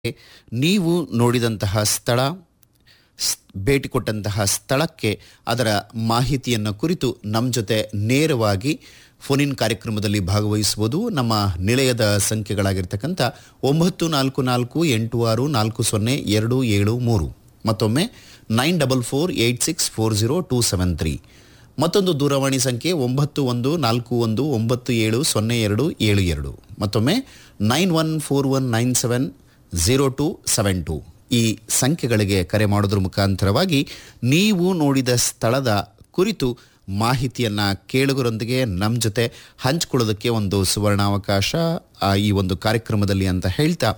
ನೀವು ನೋಡಿದಂತಹ ಸ್ಥಳ ಸ್- ಭೇಟಿ ಕೊಟ್ಟಂತಹ ಸ್ಥಳಕ್ಕೆ ಅದರ ಮಾಹಿತಿಯನ್ನು ಕುರಿತು ನಮ್ಮ ಜೊತೆ ನೇರವಾಗಿ ಫೋನಿನ್ ಕಾರ್ಯಕ್ರಮದಲ್ಲಿ ಭಾಗವಹಿಸುವುದು ನಮ್ಮ ನಿಲಯದ ಸಂಖ್ಯೆಗಳಾಗಿರ್ತಕ್ಕಂಥ ಒಂಬತ್ತು ನಾಲ್ಕು ನಾಲ್ಕು ಎಂಟು ಆರು ನಾಲ್ಕು ಸೊನ್ನೆ ಎರಡು ಏಳು ಮೂರು ಮತ್ತೊಮ್ಮೆ nine double four eight six four zero two seven three ಮತ್ತೊಂದು ದೂರವಾಣಿ ಸಂಖ್ಯೆ ಒಂಬತ್ತು ಒಂದು ನಾಲ್ಕು ಒಂದು ಒಂಬತ್ತು ಏಳು ಸೊನ್ನೆ ಎರಡು ಏಳು ಎರಡು ಮತ್ತೊಮ್ಮೆ nine one four one nine seven zero two seven two ಈ ಸಂಖ್ಯೆಗಳಿಗೆ ಕರೆ ಮಾಡೋದ್ರ ಮುಖಾಂತರವಾಗಿ ನೀವು ನೋಡಿದ ಸ್ಥಳದ ಕುರಿತು ಮಾಹಿತಿಯನ್ನು ಕೇಳುಗರೊಂದಿಗೆ ನಮ್ಮ ಜೊತೆ ಹಂಚಿಕೊಳ್ಳೋದಕ್ಕೆ ಒಂದು ಸುವರ್ಣಾವಕಾಶ ಆ, ಈ ಒಂದು ಕಾರ್ಯಕ್ರಮದಲ್ಲಿ ಅಂತ ಹೇಳ್ತಾ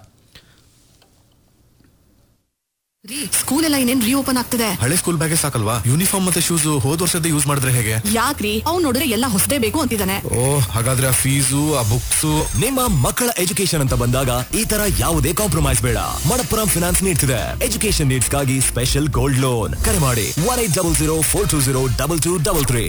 ರೀ ಸ್ಕೂಲ್ ಎಲ್ಲ ಇನ್ನೇನ್ ರೀಓಪನ್ ಆಗ್ತದೆ ಹಳೆ ಸ್ಕೂಲ್ ಬ್ಯಾಗೇ ಸಾಕಲ್ವಾ ಯೂನಿಫಾರ್ಮ್ ಮತ್ತೆ ಶೂಸ್ ಹೋದ್ ವರ್ಷದ ಯೂಸ್ ಮಾಡಿದ್ರೆ ಹೇಗೆ ಯಾಕ್ರಿ ಅವ್ನ್ ನೋಡಿದ್ರೆ ಎಲ್ಲ ಹೊಸದೇ ಬೇಕು ಅಂತಿದ್ದಾನೆ ಓ ಹಾಗಾದ್ರೆ ಆ ಫೀಸು ಆ ಬುಕ್ಸ್ ನಿಮ್ಮ ಮಕ್ಕಳ ಎಜುಕೇಶನ್ ಅಂತ ಬಂದಾಗ ಈ ತರ ಯಾವುದೇ ಕಾಂಪ್ರಮೈಸ್ ಬೇಡ ಮಣಪ್ಪುರಂ ಫಿನಾನ್ಸ್ ನೀಡ್ತಿದೆ ಎಜುಕೇಶನ್ ನೀಡ್ಸ್ಗಾಗಿ ಸ್ಪೆಷಲ್ ಗೋಲ್ಡ್ ಲೋನ್ ಕರೆ ಮಾಡಿ one eight double zero four two zero double two double three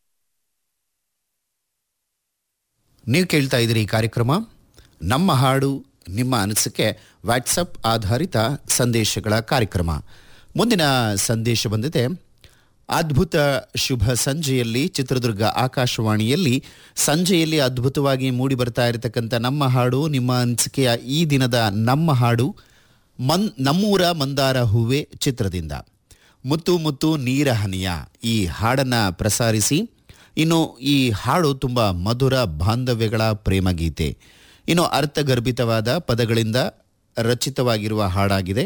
ನೀವು ಕೇಳ್ತಾ ಇದ್ದೀರಿ ಈ ಕಾರ್ಯಕ್ರಮ ನಮ್ಮ ಹಾಡು ನಿಮ್ಮ ಅನಿಸಿಕೆ ವಾಟ್ಸಪ್ ಆಧಾರಿತ ಸಂದೇಶಗಳ ಕಾರ್ಯಕ್ರಮ ಮುಂದಿನ ಸಂದೇಶ ಬಂದಿದೆ ಅದ್ಭುತ ಶುಭ ಸಂಜೆಯಲ್ಲಿ ಚಿತ್ರದುರ್ಗ ಆಕಾಶವಾಣಿಯಲ್ಲಿ ಸಂಜೆಯಲ್ಲಿ ಅದ್ಭುತವಾಗಿ ಮೂಡಿ ಬರ್ತಾ ಇರತಕ್ಕಂಥ ನಮ್ಮ ಹಾಡು ನಿಮ್ಮ ಅನಿಸಿಕೆಯ ಈ ದಿನದ ನಮ್ಮ ಹಾಡು ಮನ್ ನಮ್ಮೂರ ಮಂದಾರ ಹೂವೆ ಚಿತ್ರದಿಂದ ಮುತ್ತು ಮುತ್ತು ನೀರ ಹನಿಯ ಈ ಹಾಡನ್ನು ಪ್ರಸಾರಿಸಿ ಇನ್ನು ಈ ಹಾಡು ತುಂಬ ಮಧುರ ಬಾಂಧವ್ಯಗಳ ಪ್ರೇಮ ಗೀತೆ ಇನ್ನು ಅರ್ಥಗರ್ಭಿತವಾದ ಪದಗಳಿಂದ ರಚಿತವಾಗಿರುವ ಹಾಡಾಗಿದೆ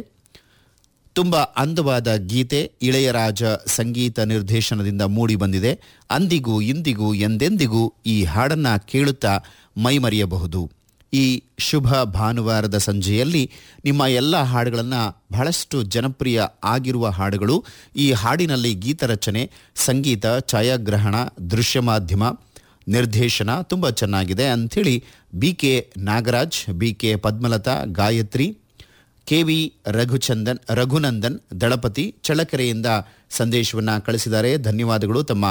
ತುಂಬ ಅಂದವಾದ ಗೀತೆ ಇಳೆಯರಾಜ ಸಂಗೀತ ನಿರ್ದೇಶನದಿಂದ ಮೂಡಿ ಬಂದಿದೆ ಅಂದಿಗೂ ಇಂದಿಗೂ ಎಂದೆಂದಿಗೂ ಈ ಹಾಡನ್ನು ಕೇಳುತ್ತಾ ಮೈಮರೆಯಬಹುದು ಈ ಶುಭ ಭಾನುವಾರದ ಸಂಜೆಯಲ್ಲಿ ನಿಮ್ಮ ಎಲ್ಲ ಹಾಡುಗಳನ್ನು ಬಹಳಷ್ಟು ಜನಪ್ರಿಯ ಆಗಿರುವ ಹಾಡುಗಳು ಈ ಹಾಡಿನಲ್ಲಿ ಗೀತರಚನೆ ಸಂಗೀತ ಛಾಯಾಗ್ರಹಣ ದೃಶ್ಯ ಮಾಧ್ಯಮ ನಿರ್ದೇಶನ ತುಂಬ ಚೆನ್ನಾಗಿದೆ ಅಂಥೇಳಿ B K Nagaraj B K Padmalatha Gayathri K V Raghuchandan Raghunandan Dalapathi ಚಳ್ಳಕೆರೆಯಿಂದ ಸಂದೇಶವನ್ನು ಕಳಿಸಿದ್ದಾರೆ ಧನ್ಯವಾದಗಳು ತಮ್ಮ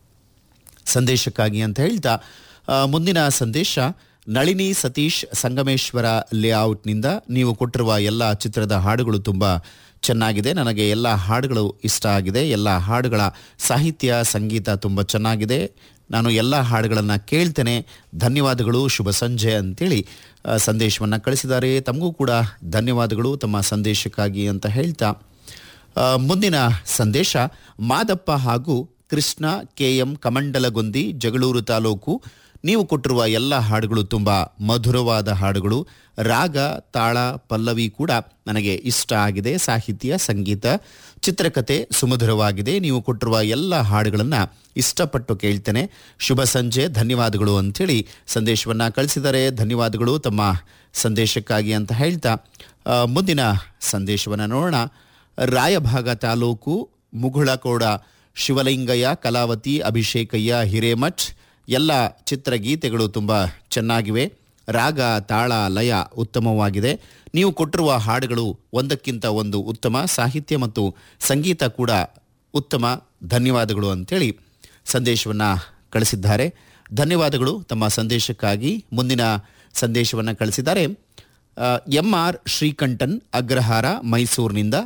ಸಂದೇಶಕ್ಕಾಗಿ ಅಂತ ಹೇಳ್ತಾ ಆ, ಮುಂದಿನ ಸಂದೇಶ ನಳಿನಿ ಸತೀಶ್ ಸಂಗಮೇಶ್ವರ ಲೇಔಟ್ನಿಂದ ನೀವು ಕೊಟ್ಟಿರುವ ಎಲ್ಲ ಚಿತ್ರದ ಹಾಡುಗಳು ತುಂಬ ಚೆನ್ನಾಗಿದೆ ನನಗೆ ಎಲ್ಲ ಹಾಡುಗಳು ಇಷ್ಟ ಆಗಿದೆ ಎಲ್ಲ ಹಾಡುಗಳ ಸಾಹಿತ್ಯ ಸಂಗೀತ ತುಂಬ ಚೆನ್ನಾಗಿದೆ ನಾನು ಎಲ್ಲ ಹಾಡುಗಳನ್ನು ಕೇಳ್ತೇನೆ ಧನ್ಯವಾದಗಳು ಶುಭ ಸಂಜೆ ಅಂತೇಳಿ ಸಂದೇಶವನ್ನು ಕಳಿಸಿದ್ದಾರೆ ತಮಗೂ ಕೂಡ ಧನ್ಯವಾದಗಳು ತಮ್ಮ ಸಂದೇಶಕ್ಕಾಗಿ ಅಂತ ಹೇಳ್ತಾ ಆ, ಮುಂದಿನ ಸಂದೇಶ ಮಾದಪ್ಪ ಹಾಗೂ ಕೃಷ್ಣ ಕೆ ಎಂ ಕಮಂಡಲಗೊಂದಿ ಜಗಳೂರು ತಾಲೂಕು ನೀವು ಕೊಟ್ಟಿರುವ ಎಲ್ಲ ಹಾಡುಗಳು ತುಂಬ ಮಧುರವಾದ ಹಾಡುಗಳು ರಾಗ ತಾಳ ಪಲ್ಲವಿ ಕೂಡ ನನಗೆ ಇಷ್ಟ ಆಗಿದೆ ಸಾಹಿತ್ಯ ಸಂಗೀತ ಚಿತ್ರಕಥೆ ಸುಮಧುರವಾಗಿದೆ ನೀವು ಕೊಟ್ಟಿರುವ ಎಲ್ಲ ಹಾಡುಗಳನ್ನು ಇಷ್ಟಪಟ್ಟು ಕೇಳ್ತೇನೆ ಶುಭ ಸಂಜೆ ಧನ್ಯವಾದಗಳು ಅಂಥೇಳಿ ಸಂದೇಶವನ್ನು ಕಳಿಸಿದ್ದಾರೆ ಧನ್ಯವಾದಗಳು ತಮ್ಮ ಸಂದೇಶಕ್ಕಾಗಿ ಅಂತ ಹೇಳ್ತಾ ಆ, ಮುಂದಿನ ಸಂದೇಶವನ್ನು ನೋಡೋಣ ರಾಯಭಾಗ ತಾಲೂಕು ಮುಗುಳಕೋಡ ಶಿವಲಿಂಗಯ್ಯ ಕಲಾವತಿ ಅಭಿಷೇಕಯ್ಯ ಹಿರೇಮಠ್ ಎಲ್ಲ ಚಿತ್ರಗೀತೆಗಳು ತುಂಬ ಚೆನ್ನಾಗಿವೆ ರಾಗ ತಾಳ ಲಯ ಉತ್ತಮವಾಗಿದೆ ನೀವು ಕೊಟ್ಟಿರುವ ಹಾಡುಗಳು ಒಂದಕ್ಕಿಂತ ಒಂದು ಉತ್ತಮ ಸಾಹಿತ್ಯ ಮತ್ತು ಸಂಗೀತ ಕೂಡ ಉತ್ತಮ ಧನ್ಯವಾದಗಳು ಅಂತೇಳಿ ಸಂದೇಶವನ್ನು ಕಳಿಸಿದ್ದಾರೆ ಧನ್ಯವಾದಗಳು ತಮ್ಮ ಸಂದೇಶಕ್ಕಾಗಿ ಮುಂದಿನ ಸಂದೇಶವನ್ನು ಕಳಿಸಿದ್ದಾರೆ ಎಂ ಆರ್ ಶ್ರೀಕಂಠನ್ ಅಗ್ರಹಾರ ಮೈಸೂರಿನಿಂದ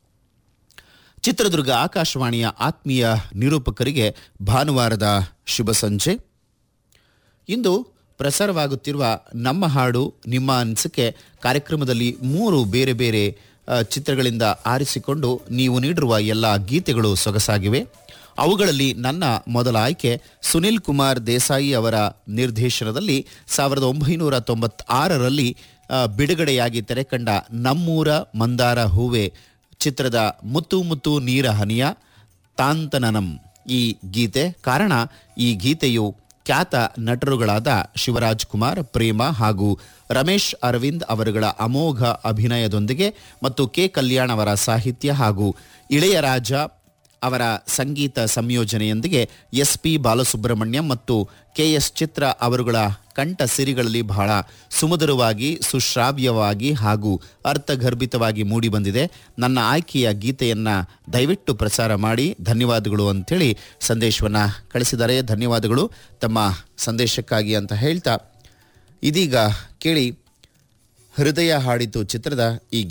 ಚಿತ್ರದುರ್ಗ ಆಕಾಶವಾಣಿಯ ಆತ್ಮೀಯ ನಿರೂಪಕರಿಗೆ ಭಾನುವಾರದ ಶುಭ ಸಂಜೆ ಇಂದು ಪ್ರಸಾರವಾಗುತ್ತಿರುವ ನಮ್ಮ ಹಾಡು ನಿಮ್ಮ ಅನಿಸಿಕೆ ಕಾರ್ಯಕ್ರಮದಲ್ಲಿ ಮೂರು ಬೇರೆ ಬೇರೆ ಆ, ಚಿತ್ರಗಳಿಂದ ಆರಿಸಿಕೊಂಡು ನೀವು ನೀಡಿರುವ ಎಲ್ಲ ಗೀತೆಗಳು ಸೊಗಸಾಗಿವೆ ಅವುಗಳಲ್ಲಿ ನನ್ನ ಮೊದಲ ಆಯ್ಕೆ ಸುನಿಲ್ ಕುಮಾರ್ ದೇಸಾಯಿ ಅವರ ನಿರ್ದೇಶನದಲ್ಲಿ ಸಾವಿರದ ಒಂಬೈನೂರ ತೊಂಬತ್ತಾರರಲ್ಲಿ ಆ, ಬಿಡುಗಡೆಯಾಗಿ ತೆರೆಕಂಡ ನಮ್ಮೂರ ಮಂದಾರ ಹೂವೆ ಚಿತ್ರದ ಮುತ್ತು ಮುತ್ತು ನೀರ ಹನಿಯ ತಾಂತನನಂ ಈ ಗೀತೆ ಕಾರಣ ಈ ಗೀತೆಯು ಖ್ಯಾತ ನಟರುಗಳಾದ ಶಿವರಾಜ್ ಕುಮಾರ್ ಪ್ರೇಮ ಹಾಗೂ ರಮೇಶ್ ಅರವಿಂದ್ ಅವರುಗಳ ಅಮೋಘ ಅಭಿನಯದೊಂದಿಗೆ ಮತ್ತು ಕೆ ಕಲ್ಯಾಣ್ ಅವರ ಸಾಹಿತ್ಯ ಹಾಗೂ ಇಳೆಯರಾಜ ಅವರ ಸಂಗೀತ ಸಂಯೋಜನೆಯೊಂದಿಗೆ ಎಸ್ ಪಿ ಬಾಲಸುಬ್ರಹ್ಮಣ್ಯಂ ಮತ್ತು ಕೆ ಎಸ್ ಚಿತ್ರ ಅವರುಗಳ ಕಂಠ ಸಿರಿಗಳಲ್ಲಿ ಬಹಳ ಸುಮಧುರವಾಗಿ ಸುಶ್ರಾವ್ಯವಾಗಿ ಹಾಗೂ ಅರ್ಥಗರ್ಭಿತವಾಗಿ ಮೂಡಿಬಂದಿದೆ ನನ್ನ ಆಯ್ಕೆಯ ಗೀತೆಯನ್ನು ದಯವಿಟ್ಟು ಪ್ರಸಾರ ಮಾಡಿ ಧನ್ಯವಾದಗಳು ಅಂಥೇಳಿ ಸಂದೇಶವನ್ನು ಕಳಿಸಿದ್ದಾರೆ ಧನ್ಯವಾದಗಳು ತಮ್ಮ ಸಂದೇಶಕ್ಕಾಗಿ ಅಂತ ಹೇಳ್ತಾ ಇದೀಗ ಕೇಳಿ ಹೃದಯ ಹಾಡಿತು ಚಿತ್ರದ ಈ